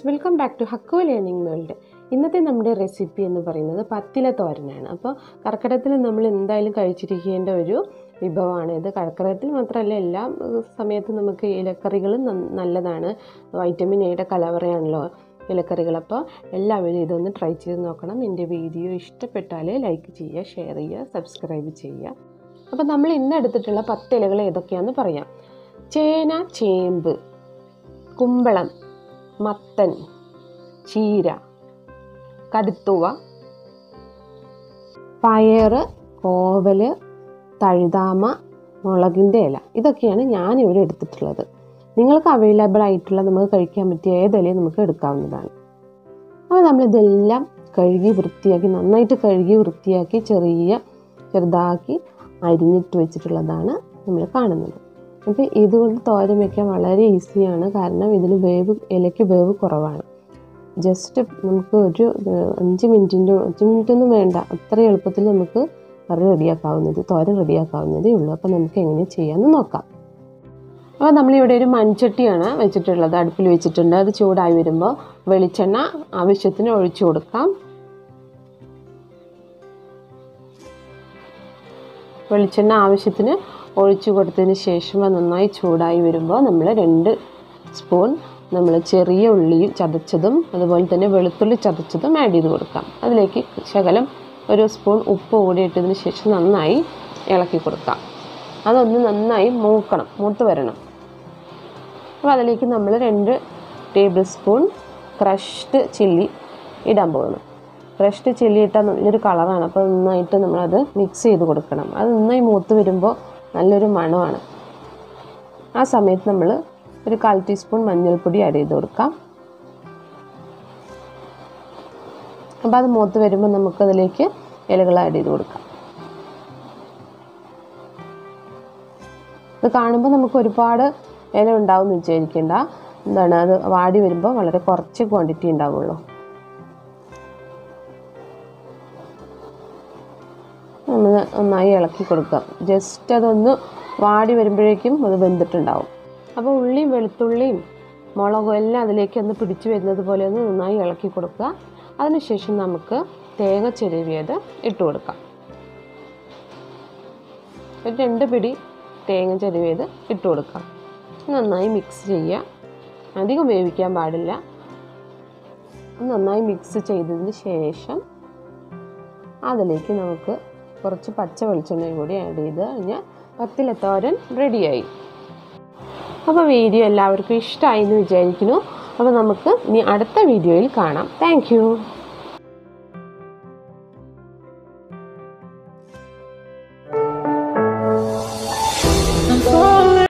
welcome back to ഹക്കോ learning world ഇന്നത്തെ നമ്മുടെ റെസിപ്പി എന്ന് പറയുന്നത് പത്തില തോരനാണ് അപ്പോൾ കർക്കിടകത്തിൽ നമ്മൾ എന്തായാലും കഴിച്ചിരിക്കേണ്ട ഒരു വിഭവമാണ് ഇത് കർക്കിടകത്തിൽ മാത്രമല്ല എല്ലാ ഏഹ്, സമയത്തും നമുക്ക് ഇലക്കറികളും നന്ന- നല്ലതാണ് വൈറ്റമിൻ എയുടെ കലവറയാണല്ലോ ഇലക്കറികൾ അപ്പോൾ എല്ലാവരും ഇതൊന്ന് ട്രൈ ചെയ്ത് നോക്കണം എൻ്റെ വീഡിയോ ഇഷ്ടപ്പെട്ടാൽ ലൈക്ക് ചെയ്യുക ഷെയർ ചെയ്യുക സബ്സ്ക്രൈബ് ചെയ്യുക അപ്പോൾ നമ്മൾ ഇന്ന് എടുത്തിട്ടുള്ള പത്ത് ഇലകൾ ഏതൊക്കെയാണെന്ന് പറയാം ചേന ചേമ്പ് കുമ്പളം മത്തൻ ചീര കടുത്തുവ പയറ് കോവല് തഴുതാമ മുളകിൻ്റെ ഇല ഇതൊക്കെയാണ് ഞാനിവിടെ എടുത്തിട്ടുള്ളത് നിങ്ങൾക്ക് അവൈലബിൾ ആയിട്ടുള്ള നമുക്ക് കഴിക്കാൻ പറ്റിയ ഏതിലയും നമുക്ക് എടുക്കാവുന്നതാണ് അപ്പോൾ നമ്മളിതെല്ലാം കഴുകി വൃത്തിയാക്കി നന്നായിട്ട് കഴുകി വൃത്തിയാക്കി ചെറിയ ചെറുതാക്കി അരിഞ്ഞിട്ട് വെച്ചിട്ടുള്ളതാണ് നമ്മൾ കാണുന്നത് അപ്പോൾ ഇതുകൊണ്ട് തോരൻ വയ്ക്കാൻ വളരെ ഈസിയാണ് കാരണം ഇതിന് വേവ് ഇലയ്ക്ക് വേവ് കുറവാണ് ജസ്റ്റ് നമുക്ക് ഒരു ഏഹ്, അഞ്ച് മിനിറ്റിൻ്റെ അഞ്ച് മിനിറ്റ് ഒന്നും വേണ്ട അത്ര എളുപ്പത്തിൽ നമുക്ക് കറി റെഡിയാക്കാവുന്നത് തോരൻ റെഡിയാക്കാവുന്നതേ ഉള്ളൂ അപ്പോൾ നമുക്ക് എങ്ങനെ ചെയ്യാമെന്ന് നോക്കാം അപ്പോൾ നമ്മളിവിടെ ഒരു മൺചട്ടിയാണ് വെച്ചിട്ടുള്ളത് അടുപ്പിൽ വെച്ചിട്ടുണ്ട് അത് ചൂടായി വരുമ്പോൾ വെളിച്ചെണ്ണ ആവശ്യത്തിന് ഒഴിച്ചു കൊടുക്കാം വെളിച്ചെണ്ണ ആവശ്യത്തിന് ഒഴിച്ചു കൊടുത്തതിന് ശേഷം അത് നന്നായി ചൂടായി വരുമ്പോൾ നമ്മൾ രണ്ട് സ്പൂൺ നമ്മൾ ചെറിയ ഉള്ളിയും ചതച്ചതും അതുപോലെ തന്നെ വെളുത്തുള്ളി ചതച്ചതും ആഡ് ചെയ്ത് കൊടുക്കാം അതിലേക്ക് ശകലം ഒരു സ്പൂൺ ഉപ്പ് കൂടി ഇട്ടതിന് ശേഷം നന്നായി ഇളക്കി കൊടുക്കാം അതൊന്ന് നന്നായി മൂക്കണം മൂത്ത് വരണം അപ്പോൾ അതിലേക്ക് നമ്മൾ രണ്ട് ടേബിൾ സ്പൂൺ ക്രഷ്ഡ് ചില്ലി ഇടാൻ പോകുന്നു ക്രഷ്ഡ് ചില്ലി ഇട്ടാൽ നല്ലൊരു കളറാണ് അപ്പോൾ നന്നായിട്ട് നമ്മളത് മിക്സ് ചെയ്ത് കൊടുക്കണം അത് നന്നായി മൂത്ത് വരുമ്പോൾ നല്ലൊരു മണമാണ് ആ സമയത്ത് നമ്മൾ ഒരു കാൽ ടീസ്പൂൺ മഞ്ഞൾപ്പൊടി ആഡ് ചെയ്ത് കൊടുക്കാം അപ്പോൾ അത് മൂത്ത് വരുമ്പോൾ നമുക്കതിലേക്ക് ഇലകൾ ആഡ് ചെയ്ത് കൊടുക്കാം ഇത് കാണുമ്പോൾ നമുക്ക് ഒരുപാട് ഇല ഉണ്ടാവും എന്ന് വിചാരിക്കേണ്ട എന്താണ് അത് വാടി വരുമ്പോൾ വളരെ കുറച്ച് ക്വാണ്ടിറ്റി ഉണ്ടാവുള്ളൂ നമ്മൾ നന്നായി ഇളക്കി കൊടുക്കാം ജസ്റ്റ് അതൊന്ന് വാടി വരുമ്പോഴേക്കും അത് വെന്തിട്ടുണ്ടാവും അപ്പോൾ ഉള്ളിയും വെളുത്തുള്ളിയും മുളകും എല്ലാം അതിലേക്ക് ഒന്ന് പിടിച്ചു വരുന്നത് പോലെ ഒന്ന് നന്നായി ഇളക്കി കൊടുക്കുക അതിനുശേഷം നമുക്ക് തേങ്ങ ചെരുവിയത് ഇട്ട് കൊടുക്കാം ഒരു രണ്ട് പിടി തേങ്ങ ചെരുവിയത് ഇട്ട് കൊടുക്കാം നന്നായി മിക്സ് ചെയ്യുക അധികം വേവിക്കാൻ പാടില്ല നന്നായി മിക്സ് ചെയ്തതിന് ശേഷം അതിലേക്ക് നമുക്ക് കുറച്ച് പച്ച വെളിച്ചെണ്ണയും കൂടി ആഡ് ചെയ്ത് കഴിഞ്ഞാൽ പത്തിലത്തോരൻ റെഡിയായി അപ്പോൾ വീഡിയോ എല്ലാവർക്കും ഇഷ്ടമായി എന്ന് വിചാരിക്കുന്നു അപ്പോൾ നമുക്ക് ഇനി അടുത്ത വീഡിയോയിൽ കാണാം താങ്ക്